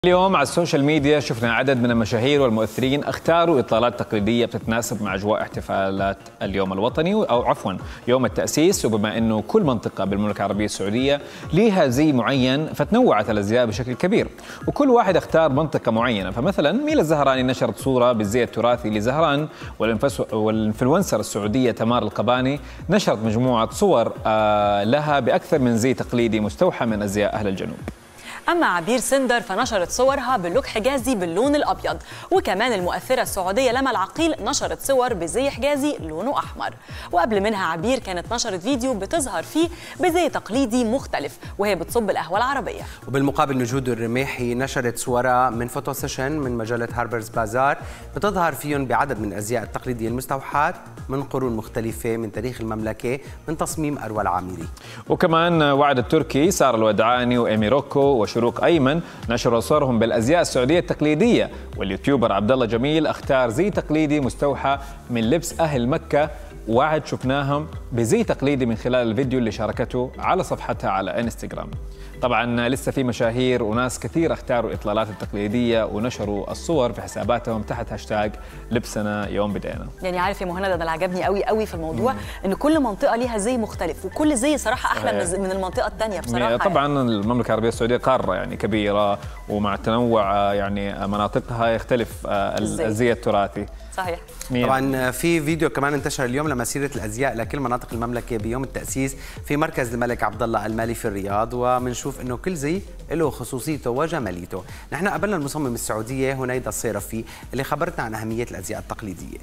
اليوم على السوشيال ميديا شفنا عدد من المشاهير والمؤثرين اختاروا اطلالات تقليديه بتتناسب مع اجواء احتفالات اليوم الوطني او عفوا يوم التاسيس وبما انه كل منطقه بالمملكه العربيه السعوديه لها زي معين فتنوعت الازياء بشكل كبير وكل واحد اختار منطقه معينه فمثلا ميلا الزهراني نشرت صوره بالزي التراثي لزهران والانفلونسر السعوديه تمار القباني نشرت مجموعه صور آه، لها باكثر من زي تقليدي مستوحى من ازياء اهل الجنوب أما عبير سندر فنشرت صورها بلوك حجازي باللون الأبيض وكمان المؤثرة السعودية لما العقيل نشرت صور بزي حجازي لونه أحمر وقبل منها عبير كانت نشرت فيديو بتظهر فيه بزي تقليدي مختلف وهي بتصب القهوة العربية وبالمقابل نجود الرميحي نشرت صورها من فوتو سيشن من مجلة هاربرز بازار بتظهر فيهم بعدد من الأزياء التقليدية المستوحاة من قرون مختلفة من تاريخ المملكة من تصميم أروى العامري وكمان وعد التركي سارة الودعاني وإيمي روكو وشروق ايمن نشروا صورهم بالازياء السعوديه التقليديه واليوتيوبر عبد الله جميل اختار زي تقليدي مستوحى من لبس اهل مكه وعد شفناهم بزي تقليدي من خلال الفيديو اللي شاركته على صفحتها على انستغرام طبعا لسه في مشاهير وناس كثير اختاروا الاطلالات التقليديه ونشروا الصور في حساباتهم تحت هاشتاج لبسنا يوم بدينا يعني عارف يا مهند انا اللي عجبني قوي قوي في الموضوع ان كل منطقه ليها زي مختلف وكل زي صراحه احلى صحيح. من المنطقه الثانيه بصراحه طبعا المملكه العربيه السعوديه قاره يعني كبيره ومع تنوع يعني مناطقها يختلف الزي. الزي التراثي صحيح مية. طبعا في فيديو كمان انتشر اليوم لمسيره الازياء لكل مناطق المملكه بيوم التاسيس في مركز الملك عبد الله المالي في الرياض وبنشوف انه كل زي له خصوصيته وجماليته نحن قابلنا المصمم السعوديه هنيدا الصيرفي اللي خبرتنا عن اهميه الازياء التقليديه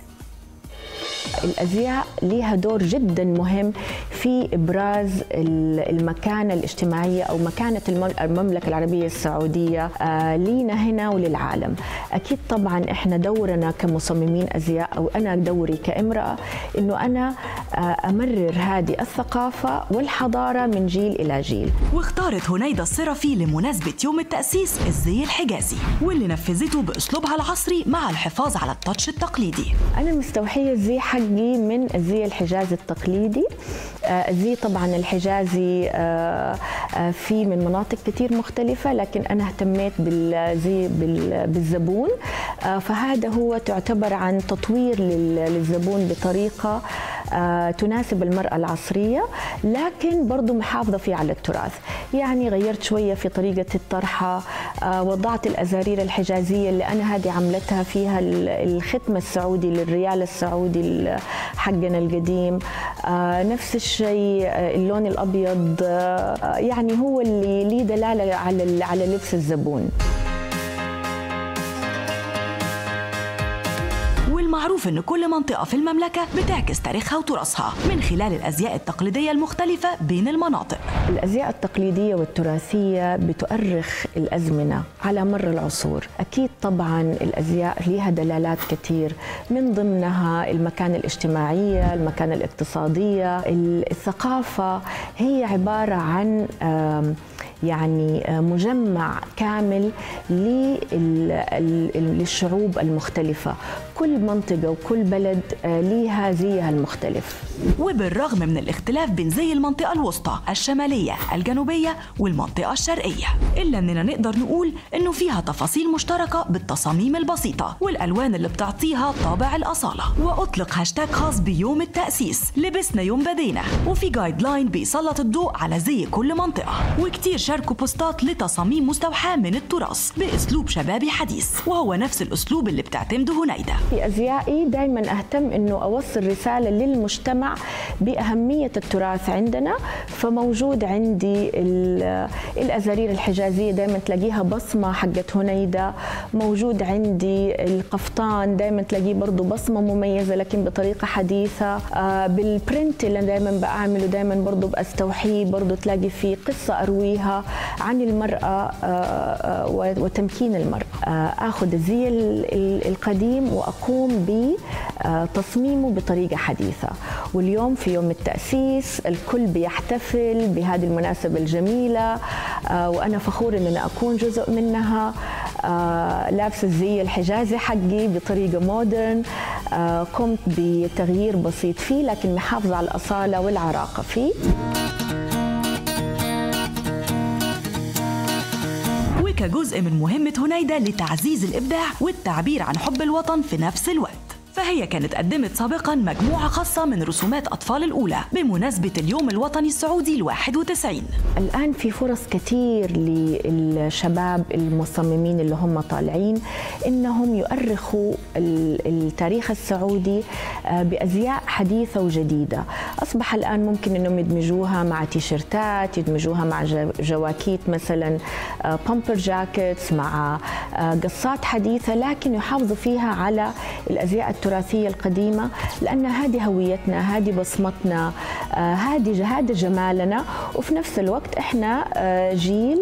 الازياء لها دور جدا مهم في ابراز المكانه الاجتماعيه او مكانه المملكه العربيه السعوديه لينا هنا وللعالم اكيد طبعا احنا دورنا كمصممين ازياء او انا دوري كامراه انه انا امرر هذه الثقافه والحضاره من جيل الى جيل واختارت هنيدا الصرفي لمناسبه يوم التاسيس الزي الحجازي واللي نفذته باسلوبها العصري مع الحفاظ على التاتش التقليدي انا مستوحيه الزي حقي من الزي الحجازي التقليدي الزي طبعا الحجازي في من مناطق كثير مختلفة لكن أنا اهتميت بالزي بالزبون فهذا هو تعتبر عن تطوير للزبون بطريقة تناسب المرأة العصرية لكن برضو محافظة فيه على التراث يعني غيرت شوية في طريقة الطرحة وضعت الأزارير الحجازية اللي أنا هذه عملتها فيها الختم السعودي للريال السعودي حقنا القديم نفس الشيء اللون الأبيض يعني هو اللي ليه دلالة على على لبس الزبون والمعروف ان كل منطقه في المملكه بتعكس تاريخها وتراثها من خلال الازياء التقليديه المختلفه بين المناطق الازياء التقليديه والتراثيه بتؤرخ الازمنه على مر العصور اكيد طبعا الازياء لها دلالات كثير من ضمنها المكانه الاجتماعيه المكانه الاقتصاديه الثقافه هي عباره عن يعني مجمع كامل للشعوب المختلفة كل منطقة وكل بلد ليها زيها المختلف وبالرغم من الاختلاف بين زي المنطقة الوسطى الشمالية الجنوبية والمنطقة الشرقية إلا أننا نقدر نقول أنه فيها تفاصيل مشتركة بالتصاميم البسيطة والألوان اللي بتعطيها طابع الأصالة وأطلق هاشتاج خاص بيوم التأسيس لبسنا يوم بدينا وفي جايد لاين بيسلط الضوء على زي كل منطقة وكتير شاركوا بوستات لتصاميم مستوحاة من التراث بأسلوب شبابي حديث وهو نفس الأسلوب اللي بتعتمده هنيدا في أزيائي دائما أهتم أنه أوصل رسالة للمجتمع بأهمية التراث عندنا فموجود عندي الأزارير الحجازية دائما تلاقيها بصمة حقت هنيدا موجود عندي القفطان دائما تلاقيه برضه بصمة مميزة لكن بطريقة حديثة بالبرنت اللي دائما بعمله دائما برضه بستوحيه برضه تلاقي فيه قصة أرويها عن المرأة وتمكين المرأة أخذ الزي القديم وأقوم بتصميمه بطريقة حديثة واليوم في يوم التأسيس الكل بيحتفل بهذه المناسبة الجميلة وأنا فخورة أن أنا أكون جزء منها لابسة الزي الحجازي حقي بطريقة مودرن قمت بتغيير بسيط فيه لكن محافظة على الأصالة والعراقة فيه كجزء من مهمة هنيدة لتعزيز الإبداع والتعبير عن حب الوطن في نفس الوقت فهي كانت قدمت سابقا مجموعة خاصة من رسومات أطفال الأولى بمناسبة اليوم الوطني السعودي ال 91 الآن في فرص كثير للشباب المصممين اللي هم طالعين إنهم يؤرخوا التاريخ السعودي آه، بأزياء حديثة وجديدة أصبح الآن ممكن أنهم يدمجوها مع تيشرتات يدمجوها مع جواكيت مثلا بامبر آه، جاكيتس مع آه، قصات حديثة لكن يحافظوا فيها على الأزياء التراثية القديمة لأن هذه هويتنا هذه بصمتنا هذه هذا جمالنا وفي نفس الوقت احنا جيل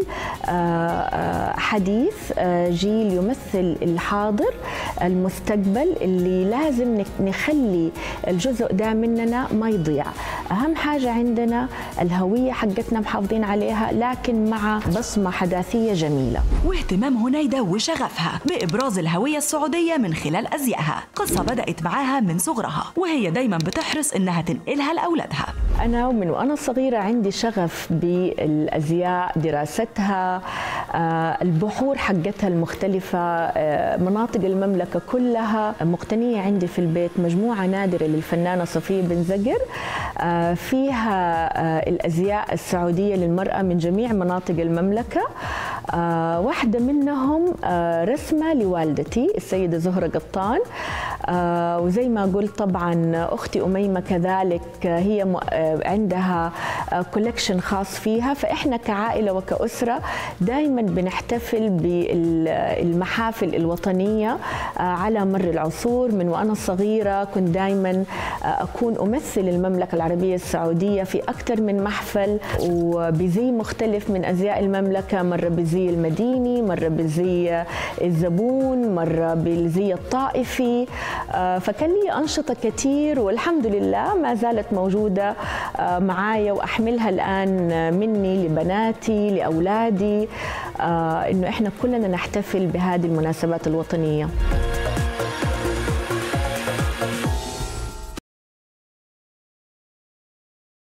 حديث جيل يمثل الحاضر المستقبل اللي لازم نخلي الجزء ده مننا ما يضيع أهم حاجة عندنا الهوية حقتنا محافظين عليها لكن مع بصمة حداثية جميلة واهتمام هنيدة وشغفها بإبراز الهوية السعودية من خلال أزيائها قصة بدأت معاها من صغرها وهي دايما بتحرص إنها تنقلها لأولادها أنا من وأنا صغيرة عندي شغف بالأزياء دراستها آه، البحور حقتها المختلفة آه، مناطق المملكة كلها مقتنية عندي في البيت مجموعة نادرة للفنانة صفية بن زقر آه، فيها الأزياء السعودية للمرأة من جميع مناطق المملكة واحدة منهم رسمة لوالدتي السيدة زهرة قطان وزي ما قلت طبعا أختي أميمة كذلك هي عندها كولكشن خاص فيها فإحنا كعائلة وكأسرة دائما بنحتفل بالمحافل الوطنية آه، على مر العصور من وأنا صغيرة كنت دائما آه، أكون أمثل المملكة العربية السعودية في أكثر من محفل وبزي مختلف من أزياء المملكة مرة بزي المديني مرة بزي الزبون مرة بالزي الطائفي آه، فكان لي أنشطة كثير والحمد لله ما زالت موجودة معايا وأحملها الآن مني لبناتي لأولادي آه، انه احنا كلنا نحتفل بهذه المناسبات الوطنيه